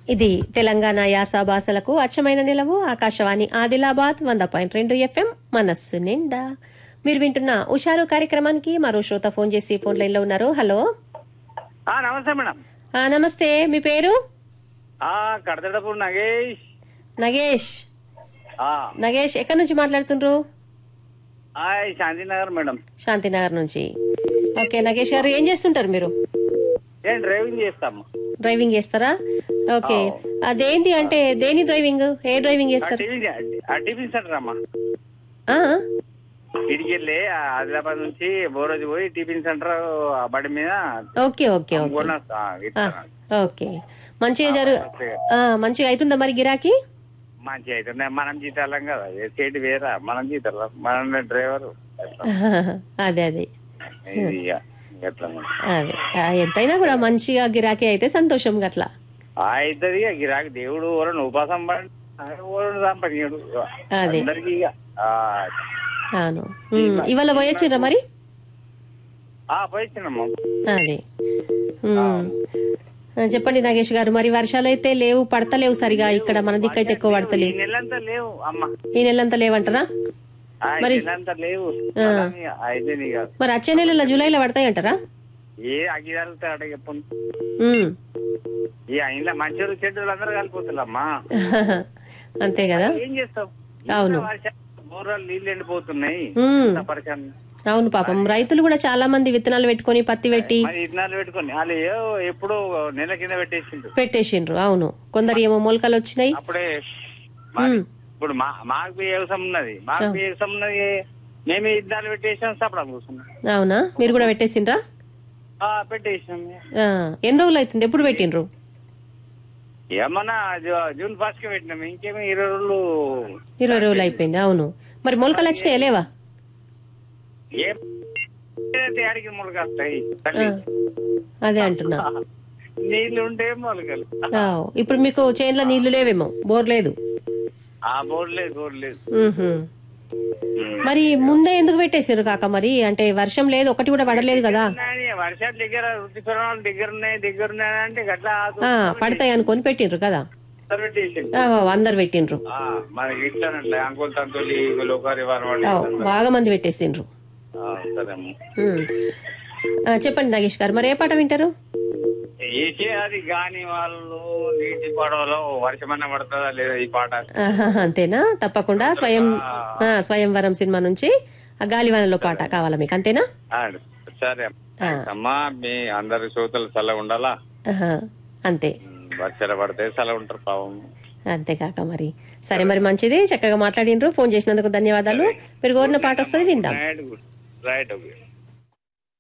ఇది తెలంగాణ యాస భాషలకు అచ్చమైన నిలవు ఆకాశవాణి ఆదిలాబాద్ వంద పాయింట్ రెండు ఎఫ్ఎం మనస్సు నిండా మీరు వింటున్న ఉషారు కార్యక్రమానికి మరో శ్రోత ఫోన్ చేసి ఫోన్ లైన్ లో ఉన్నారు హలో ఆ, నమస్తే మేడం ఆ, నమస్తే మీ పేరు ఆ కడతడపూర్ నగేష్ నగేష్ ఆ నగేష్ ఎక్కడి నుంచి మాట్లాడుతుండ్రు హాయ్ శాంతినగర్ మేడం శాంతినగర్ నుంచి ఓకే నగేష్ గారు ఏం చేస్తుంటారు మీరు నేను డ్రైవింగ్ చేస్తాము డ్రైవింగ్ చేస్తారా ఓకే అదేంటి అంటే దేని డ్రైవింగ్ ఏ డ్రైవింగ్ ఆ చేస్తారు టిఫిన్ ఆ టిఫిన్ సెంటర్ అమ్మా ఆ? ఇడికి వెళ్ళి ఆ ఆదిలాబాద్ నుంచి బోరోజు పోయి టిఫిన్ సెంటర్ ఆ బండి మీద ఓకే ఓకే ఓకే కొన్న ఆ, ఆ, ఇస్తాను. ఓకే మంచిగా జరు ఆ, మంచిగా అవుతుందా మరి గిరాకీ మంచి అయితే మనం జీతాలం కదా ఏ స్టేట్ వేరా మనం జీతాలం మనం డ్రైవర్ అదే అదే ఇది ఇక ఎట్లా మేడం. అదే ఆ, ఎంతైనా కూడా మంచిగా గిరాకీ అయితే సంతోషం అట్లా ఆ ఇద్దరి ఇక గిరాకి దేవుడు ఓరను ఉపాసం పడి ఓరను సంపనీయుడు అదే. అందరికి ఇక ఆ, అవును ఉమ్, ఇవాళ పోయొచ్చిర్రా మరి ఆ పోయిచ్చినమ్మా అదే ఉమ్. ఆ, చెప్పండి నాగేష్ గారు మరి వర్షాలు అయితే లేవు పడతలేవు సరిగా ఇక్కడ మన దిక్కైతే ఎక్కువ ఈ పడతలేవు నెలంతా లేవు అమ్మ ఈ నెలంతా లేవంటారా ఆ, ఈ మరి- నెలంతా లేవు ఆ. అయితే నీకు మరి వచ్చే నెలలో జూలైలో పడతాయి అంటారా ఏ అగ్గి జరుగుతాడ చెప్పండి ఉమ్. ఈ ఇంట్లో మంచి చెడ్డలు అందరూ కలిపోతున్నామ్మా అంతే కదా ఏం చేస్తావు అవును. బోర్రాలు నీళ్ళు ఎండిపోతున్నాయి ఉమ్. ఇంత పరిచయం అవును పాపం రైతులు కూడా చాలా మంది విత్తనాలు పెట్టుకొని పత్తి పెట్టి మరి ఇత్తనాలు పెట్టుకొని వాళ్ళు ఏవో ఎప్పుడో నెల కింద పెట్టేసిండ్రు పెట్టేసిండ్రు అవును కొందరు ఏమో మొలకలు వచ్చినాయి అప్పుడే మరి ఉమ్. ఇప్పుడు మా మాకు బి వ్యవసాయం ఉన్నది మాకు బి వ్యవసాయం ఉన్నది మేము ఇద్దరు పెట్టేసాం సపడం కూర్చున్నాం అవునా మీరు కూడా పెట్టేసిండ్రా ఆ, పెట్టేసాం ఆ, ఎన్ని రోజులు అవుతుంది ఎప్పుడు పెట్టిండ్రు ఏమన్నా జూ- జూన్ ఫస్ట్ కి పెట్టినాం ఇంకేమో ఇరవై రోజులు ఇరవై రోజులు అయిపోయింది అవును మరి మొలకలు వచ్చినాయి లేవా ఏం ఏదైతే ఆడికి మొలక వస్తాయి ఆ, అదే అంటున్నా నీళ్లు ఉంటే మొలకలు ఆ, ఇప్పుడు మీకు చేన్ల నీళ్లు లేవేమో బోర్ లేదు ఆ బోర్డు లేదు బోర్డు లేదు ఉహు. మరి ముందే ఎందుకు పెట్టేసారు కాక మరి అంటే వర్షం లేదు ఒకటి కూడా పడలేదు కదా ఉన్నాయి, వర్షాలు దగ్గర ఋతుపవనాలు దగ్గర ఉన్నాయి దగ్గర ఉన్నాయి అంటే గట్లా ఆ పడతాయి అనుకొని పెట్టిండ్రు కదా పెట్టేసింది ఆ, అందరు పెట్టిండ్రు మనకి ఇట్లానంటే అంకుల్ తంతులి లోకారి వారు ఆ, బాగా మంది పెట్టేసిండ్రు సరే అమ్మ. ఉమ్. ఆ, చెప్పండి నాగేష్ గారు మరి ఏ పాట వింటారు ఏసే అది గాని వాళ్ళు నీటి పడవలో వర్షమన్నా పడుతుందా లేదా ఈ పాట ఆహా, అంతేనా తప్పకుండా స్వయం ఆ, స్వయంవరం సినిమా నుంచి ఆ గాలివానలో పాట కావాలా మీకు అంతేనా ఆ, సరే ఆ. అమ్మా మీ అందరి శ్రోతలు చల్లగా ఉండాలా ఆహా, అంతే వర్షాలు పడితే చల్లగా ఉంటారు పాపం అంతేకాక మరి సరే మరి మంచిది చక్కగా మాట్లాడిండ్రు ఫోన్ చేసినందుకు ధన్యవాదాలు మీరు కోరిన పాట వస్తుంది విందాం రైట్ గుడ్ రైట్ ఓకే